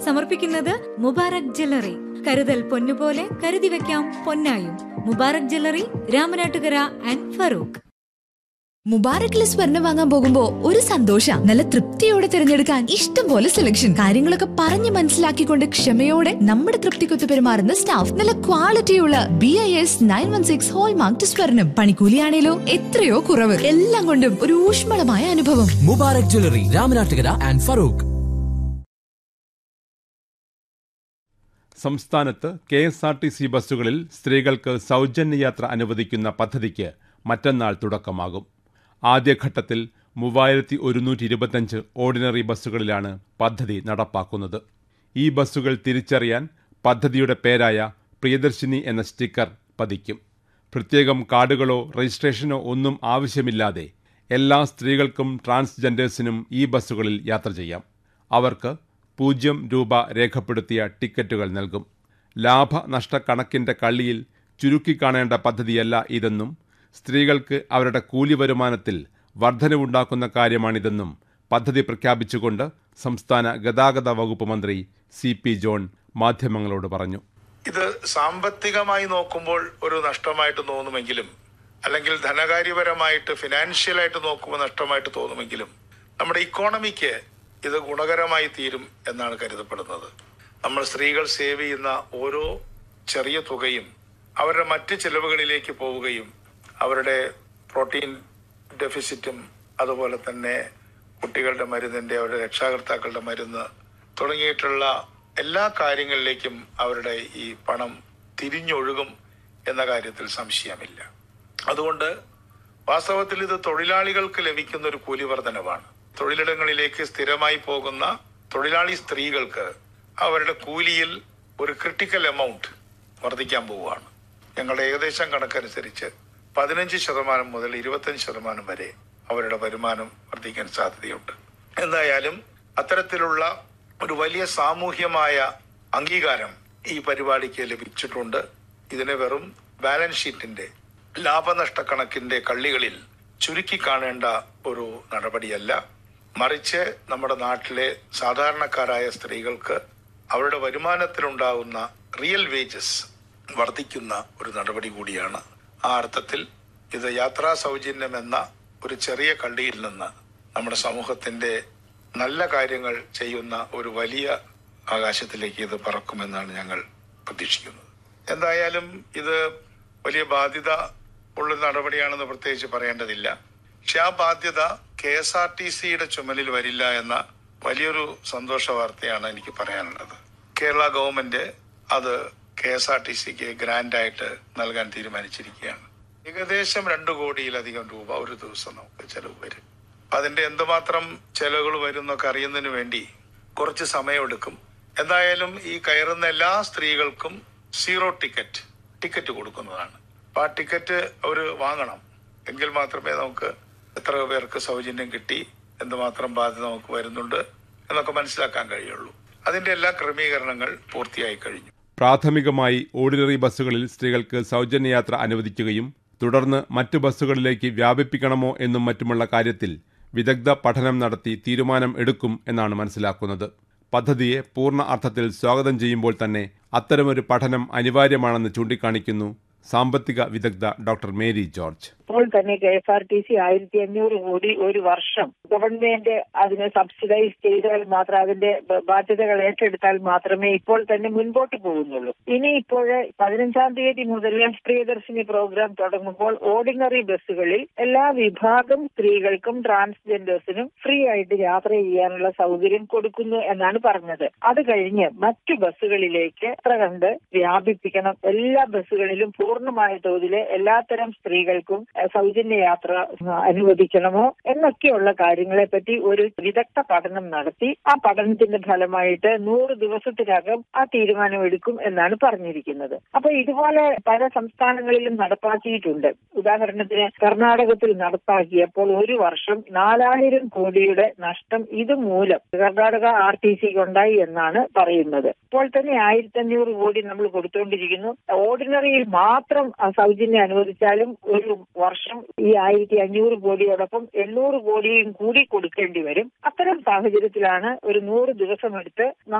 സമർപ്പിക്കുന്നത് മുബാറക് ജ്വല്ലറി കരുതൽ പൊന്നുപോലെ കരുതി വെക്കാം പൊന്നായും മുബാറക് ജ്വല്ലറി രാമനാട്ടുകര ആൻഡ് ഫറൂഖ് മുബാറക്കിലെ സ്വർണം വാങ്ങാൻ പോകുമ്പോ ഒരു സന്തോഷ നല്ല തൃപ്തിയോടെ തിരഞ്ഞെടുക്കാൻ ഇഷ്ടം പോലെ സെലക്ഷൻ കാര്യങ്ങളൊക്കെ പറഞ്ഞു മനസ്സിലാക്കിക്കൊണ്ട് ക്ഷമയോടെ നമ്മുടെ തൃപ്തിക്കൊത്ത് പെരുമാറുന്ന സ്റ്റാഫ് നല്ല ക്വാളിറ്റിയുള്ള B I S nine one six hallmark സ്വർണം പണിക്കൂലിയാണേലോ എത്രയോ കുറവ് എല്ലാം കൊണ്ടും ഒരു ഊഷ്മളമായ അനുഭവം മുബാറക് ജ്വല്ലറി രാമനാട്ടുകര ആൻഡ് ഫറൂഖ് സംസ്ഥാനത്ത് K S R T C ബസ്സുകളിൽ സ്ത്രീകൾക്ക് സൗജന്യ യാത്ര അനുവദിക്കുന്ന പദ്ധതിക്ക് മറ്റന്നാൾ തുടക്കമാകും ആദ്യഘട്ടത്തിൽ മൂവായിരത്തി ഒരുന്നൂറ്റി ഇരുപത്തഞ്ച് ഓർഡിനറി ബസ്സുകളിലാണ് പദ്ധതി നടപ്പാക്കുന്നത് ഈ ബസ്സുകൾ തിരിച്ചറിയാൻ പദ്ധതിയുടെ പേരായ പ്രിയദർശിനി എന്ന സ്റ്റിക്കർ പതിക്കും പ്രത്യേകം കാർഡുകളോ രജിസ്ട്രേഷനോ ഒന്നും ആവശ്യമില്ലാതെ എല്ലാ സ്ത്രീകൾക്കും ട്രാൻസ്ജെൻഡേഴ്സിനും ഈ ബസ്സുകളിൽ യാത്ര ചെയ്യാം അവർക്ക് പൂജ്യം രൂപ രേഖപ്പെടുത്തിയ ടിക്കറ്റുകൾ നൽകും ലാഭനഷ്ട കണക്കിന്റെ കള്ളിയിൽ ചുരുക്കിക്കാണേണ്ട പദ്ധതിയല്ല ഇതെന്നും സ്ത്രീകൾക്ക് അവരുടെ കൂലി വരുമാനത്തിൽ വർധനവുണ്ടാക്കുന്ന കാര്യമാണിതെന്നും പദ്ധതി പ്രഖ്യാപിച്ചുകൊണ്ട് സംസ്ഥാന ഗതാഗത വകുപ്പ് മന്ത്രി സി പി ജോൺ മാധ്യമങ്ങളോട് പറഞ്ഞു ഇത് സാമ്പത്തികമായി നോക്കുമ്പോൾ ഒരു നഷ്ടമായിട്ട് തോന്നുമെങ്കിലും അല്ലെങ്കിൽ ധനകാര്യപരമായിട്ട് ഫിനാൻഷ്യലായിട്ട് നോക്കുമ്പോൾ നഷ്ടമായിട്ട് തോന്നുമെങ്കിലും നമ്മുടെ ഇക്കോണമിക്ക് ഇത് ഗുണകരമായി തീരും എന്നാണ് കരുതപ്പെടുന്നത് നമ്മൾ സ്ത്രീകൾ സേവ് ചെയ്യുന്ന ഓരോ ചെറിയ തുകയും അവരുടെ മറ്റ് ചെലവുകളിലേക്ക് പോവുകയും അവരുടെ പ്രോട്ടീൻ ഡെഫിസിറ്റും അതുപോലെ തന്നെ കുട്ടികളുടെ മരുന്നിന്റെ അവരുടെ രക്ഷാകർത്താക്കളുടെ മരുന്ന് തുടങ്ങിയിട്ടുള്ള എല്ലാ കാര്യങ്ങളിലേക്കും അവരുടെ ഈ പണം തിരിഞ്ഞൊഴുകും എന്ന കാര്യത്തിൽ സംശയമില്ല അതുകൊണ്ട് വാസ്തവത്തിൽ ഇത് തൊഴിലാളികൾക്ക് ലഭിക്കുന്ന ഒരു കൂലി വർധനവാണ് തൊഴിലിടങ്ങളിലേക്ക് സ്ഥിരമായി പോകുന്ന തൊഴിലാളി സ്ത്രീകൾക്ക് അവരുടെ കൂലിയിൽ ഒരു ക്രിട്ടിക്കൽ എമൗണ്ട് വർദ്ധിക്കാൻ പോവുകയാണ് ഞങ്ങളുടെ ഏകദേശം കണക്കനുസരിച്ച് പതിനഞ്ച് ശതമാനം മുതൽ ഇരുപത്തഞ്ച് ശതമാനം വരെ അവരുടെ വരുമാനം വർദ്ധിക്കാൻ സാധ്യതയുണ്ട് എന്തായാലും അത്തരത്തിലുള്ള ഒരു വലിയ സാമൂഹ്യമായ അംഗീകാരം ഈ പരിപാടിക്ക് ലഭിച്ചിട്ടുണ്ട് ഇതിനെ വെറും ബാലൻസ് ഷീറ്റിന്റെ ലാഭനഷ്ട കണക്കിന്റെ കള്ളികളിൽ ചുരുക്കി കാണേണ്ട ഒരു നടപടിയല്ല മറിച്ച് നമ്മുടെ നാട്ടിലെ സാധാരണക്കാരായ സ്ത്രീകൾക്ക് അവരുടെ വരുമാനത്തിലുണ്ടാകുന്ന റിയൽ വേജസ് വർദ്ധിക്കുന്ന ഒരു നടപടി കൂടിയാണ് ആ അർത്ഥത്തിൽ ഇത് യാത്രാ സൗജന്യം എന്ന ഒരു ചെറിയ കള്ളിയിൽ നിന്ന് നമ്മുടെ സമൂഹത്തിന്റെ നല്ല കാര്യങ്ങൾ ചെയ്യുന്ന ഒരു വലിയ ആകാശത്തിലേക്ക് ഇത് പറക്കുമെന്നാണ് ഞങ്ങൾ പ്രതീക്ഷിക്കുന്നത് എന്തായാലും ഇത് വലിയ ബാധ്യത ഉള്ള നടപടിയാണെന്ന് പ്രത്യേകിച്ച് പറയേണ്ടതില്ല പക്ഷെ ആ ബാധ്യത കെ എസ് ആർ ടി സിയുടെ ചുമലിൽ വരില്ല എന്ന വലിയൊരു സന്തോഷ വാർത്തയാണ് എനിക്ക് പറയാനുള്ളത് കേരള ഗവൺമെന്റ് അത് കെ എസ് ആർ ടി സിക്ക് ഗ്രാൻഡായിട്ട് നൽകാൻ തീരുമാനിച്ചിരിക്കുകയാണ് ഏകദേശം രണ്ടു കോടിയിലധികം രൂപ ഒരു ദിവസം നമുക്ക് ചെലവ് വരും അപ്പൊ അതിന്റെ എന്തുമാത്രം ചെലവുകൾ വരും എന്നൊക്കെ അറിയുന്നതിന് വേണ്ടി കുറച്ച് സമയമെടുക്കും എന്തായാലും ഈ കയറുന്ന എല്ലാ സ്ത്രീകൾക്കും സീറോ ടിക്കറ്റ് ടിക്കറ്റ് കൊടുക്കുന്നതാണ് അപ്പൊ ആ ടിക്കറ്റ് അവർ വാങ്ങണം എങ്കിൽ മാത്രമേ നമുക്ക് എത്ര പേർക്ക് സൗജന്യം കിട്ടി എന്തുമാത്രം ബാധ്യത നമുക്ക് വരുന്നുണ്ട് എന്നൊക്കെ മനസ്സിലാക്കാൻ കഴിയുള്ളൂ അതിന്റെ എല്ലാ ക്രമീകരണങ്ങൾ പൂർത്തിയായി കഴിഞ്ഞു പ്രാഥമികമായി ഓർഡിനറി ബസ്സുകളിൽ സ്ത്രീകൾക്ക് സൗജന്യയാത്ര അനുവദിക്കുകയും തുടർന്ന് മറ്റു ബസ്സുകളിലേക്ക് വ്യാപിപ്പിക്കണമോ എന്നും മറ്റുമുള്ള കാര്യത്തിൽ വിദഗ്ധ പഠനം നടത്തി തീരുമാനം എടുക്കും എന്നാണ് മനസ്സിലാക്കുന്നത് പദ്ധതിയെ പൂർണ്ണ അർത്ഥത്തിൽ സ്വാഗതം ചെയ്യുമ്പോൾ തന്നെ അത്തരമൊരു പഠനം അനിവാര്യമാണെന്ന് ചൂണ്ടിക്കാണിക്കുന്നു സാമ്പത്തിക വിദഗ്ധ ഡോക്ടർ മേരി ജോർജ് ഇപ്പോൾ തന്നെ K S R T C ആയിരത്തി അഞ്ഞൂറ് കോടി ഒരു വർഷം ഗവൺമെന്റ് അതിനെ സബ്സിഡൈസ് ചെയ്താൽ മാത്രം അതിന്റെ ബ- ബാധ്യതകൾ ഏറ്റെടുത്താൽ മാത്രമേ ഇപ്പോൾ തന്നെ മുൻപോട്ട് പോകുന്നുള്ളൂ ഇനി ഇപ്പോൾ പതിനഞ്ചാം തീയതി മുതൽ പ്രിയദർശിനി പ്രോഗ്രാം തുടങ്ങുമ്പോൾ ഓർഡിനറി ബസ്സുകളിൽ എല്ലാ വിഭാഗം സ്ത്രീകൾക്കും ട്രാൻസ്ജെൻഡേഴ്സിനും ഫ്രീ ആയിട്ട് യാത്ര ചെയ്യാനുള്ള സൗകര്യം കൊടുക്കുന്നു എന്നാണ് പറഞ്ഞത് അത് കഴിഞ്ഞ് മറ്റു ബസ്സുകളിലേക്ക് എത്ര കണ്ട് വ്യാപിപ്പിക്കണം എല്ലാ ബസ്സുകളിലും പൂർണ്ണമായ തോതിൽ എല്ലാത്തരം സ്ത്രീകൾക്കും ഏഹ്, സൗജന്യ യാത്ര ഉം, അനുവദിക്കണമോ എന്നൊക്കെയുള്ള കാര്യങ്ങളെ പറ്റി ഒരു വിദഗ്ധ പഠനം നടത്തി ആ പഠനത്തിന്റെ ഫലമായിട്ട് നൂറ് ദിവസത്തിനകം ആ തീരുമാനമെടുക്കും എന്നാണ് പറഞ്ഞിരിക്കുന്നത് അപ്പൊ ഇതുപോലെ പല സംസ്ഥാനങ്ങളിലും നടപ്പാക്കിയിട്ടുണ്ട് ഉദാഹരണത്തിന് കർണാടകത്തിൽ നടപ്പാക്കിയപ്പോൾ ഒരു വർഷം നാലായിരം കോടിയുടെ നഷ്ടം ഇതുമൂലം കർണാടക ആർ ടി സിക്ക് ഉണ്ടായി എന്നാണ് പറയുന്നത് ഇപ്പോൾ തന്നെ ആയിരത്തി അഞ്ഞൂറ് കോടി നമ്മൾ കൊടുത്തുകൊണ്ടിരിക്കുന്നു ഓർഡിനറിയിൽ മാത്രം ആ സൗജന്യം അനുവദിച്ചാലും ഒരു വർഷം ഈ ആയിരത്തി അഞ്ഞൂറ് കോടിയോടൊപ്പം എണ്ണൂറ് കോടിയും കൂടി കൊടുക്കേണ്ടി വരും അത്തരം സാഹചര്യത്തിലാണ് ഒരു നൂറ് ദിവസം എടുത്ത്